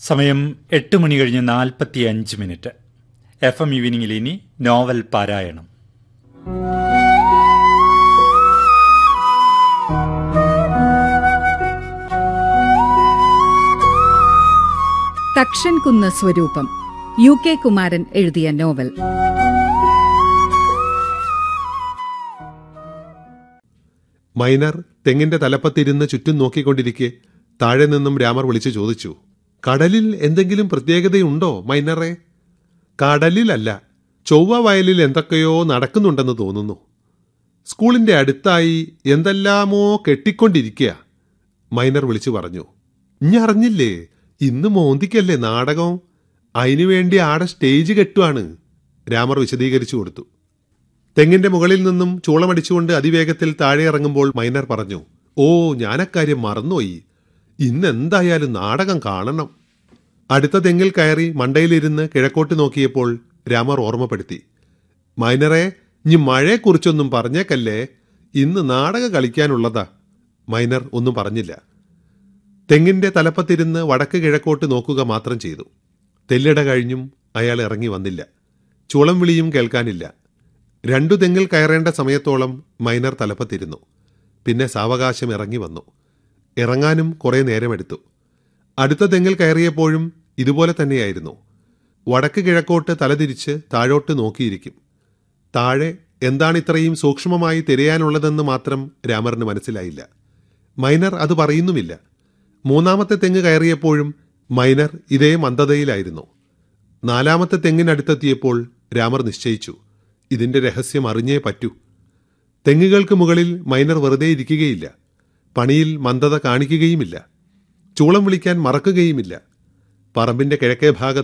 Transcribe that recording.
സമയം എട്ട് മണി കഴിഞ്ഞ് നാൽപ്പത്തി അഞ്ച് മിനിറ്റ് എഫ് എം ഈവനിങ്ങിൽ ഇനി നോവൽ പാരായണം തക്ഷൻ കുന്ന് സ്വരൂപം യു കെ കുമാരൻ എഴുതിയ നോവൽ മൈനർ തെങ്ങിന്റെ തലപ്പത്തിരുന്ന് ചുറ്റും നോക്കിക്കൊണ്ടിരിക്കെ താഴെ നിന്നും രാമർ വിളിച്ചു ചോദിച്ചു കടലിൽ എന്തെങ്കിലും പ്രത്യേകതയുണ്ടോ മൈനറെ കടലിലല്ല ചൊവ്വ വയലിൽ എന്തൊക്കെയോ നടക്കുന്നുണ്ടെന്ന് തോന്നുന്നു സ്കൂളിന്റെ അടുത്തായി എന്തെല്ലാമോ കെട്ടിക്കൊണ്ടിരിക്കുക മൈനർ വിളിച്ചു പറഞ്ഞു ഇഞ്ഞറിഞ്ഞില്ലേ ഇന്ന് മോന്തിക്കല്ലേ നാടകം അതിനുവേണ്ടി ആടെ സ്റ്റേജ് കെട്ടുവാണ് രാമർ വിശദീകരിച്ചു കൊടുത്തു തെങ്ങിന്റെ മുകളിൽ നിന്നും ചൂളമടിച്ചുകൊണ്ട് അതിവേഗത്തിൽ താഴെ ഇറങ്ങുമ്പോൾ മൈനർ പറഞ്ഞു ഓ ഞാനക്കാര്യം മറന്നുപോയി ഇന്ന് എന്തായാലും നാടകം കാണണം അടുത്ത തെങ്ങിൽ കയറി മണ്ടയിലിരുന്ന് കിഴക്കോട്ട് നോക്കിയപ്പോൾ രാമർ ഓർമ്മപ്പെടുത്തി മൈനറെ ഇനി മഴയെക്കുറിച്ചൊന്നും പറഞ്ഞേക്കല്ലേ ഇന്ന് നാടകം കളിക്കാനുള്ളതാ മൈനർ ഒന്നും പറഞ്ഞില്ല തെങ്ങിന്റെ തലപ്പത്തിരുന്ന് വടക്ക് കിഴക്കോട്ട് നോക്കുക മാത്രം ചെയ്തു തെല്ലിട കഴിഞ്ഞും അയാൾ ഇറങ്ങി വന്നില്ല ചുളം വിളിയും കേൾക്കാനില്ല രണ്ടു തെങ്ങിൽ കയറേണ്ട സമയത്തോളം മൈനർ തലപ്പത്തിരുന്നു പിന്നെ സാവകാശം ഇറങ്ങി വന്നു ഇറങ്ങാനും കുറേ നേരമെടുത്തു അടുത്ത തെങ്ങിൽ കയറിയപ്പോഴും ഇതുപോലെ തന്നെയായിരുന്നു വടക്ക് കിഴക്കോട്ട് തലതിരിച്ച് താഴോട്ട് നോക്കിയിരിക്കും താഴെ എന്താണ് ഇത്രയും സൂക്ഷ്മമായി തിരയാനുള്ളതെന്ന് മാത്രം രാമറിന് മനസ്സിലായില്ല മൈനർ അത് പറയുന്നുമില്ല മൂന്നാമത്തെ തെങ്ങ് കയറിയപ്പോഴും മൈനർ ഇതേ മന്ദതയിലായിരുന്നു നാലാമത്തെ തെങ്ങിനടുത്തെത്തിയപ്പോൾ രാമർ നിശ്ചയിച്ചു ഇതിന്റെ രഹസ്യം അറിഞ്ഞേ പറ്റൂ തെങ്ങുകൾക്ക് മുകളിൽ മൈനർ വെറുതെ ഇരിക്കുകയില്ല പണിയിൽ മന്ദത കാണിക്കുകയുമില്ല ചൂളം വിളിക്കാൻ മറക്കുകയുമില്ല പറമ്പിന്റെ കിഴക്കേ ഭാഗത്ത്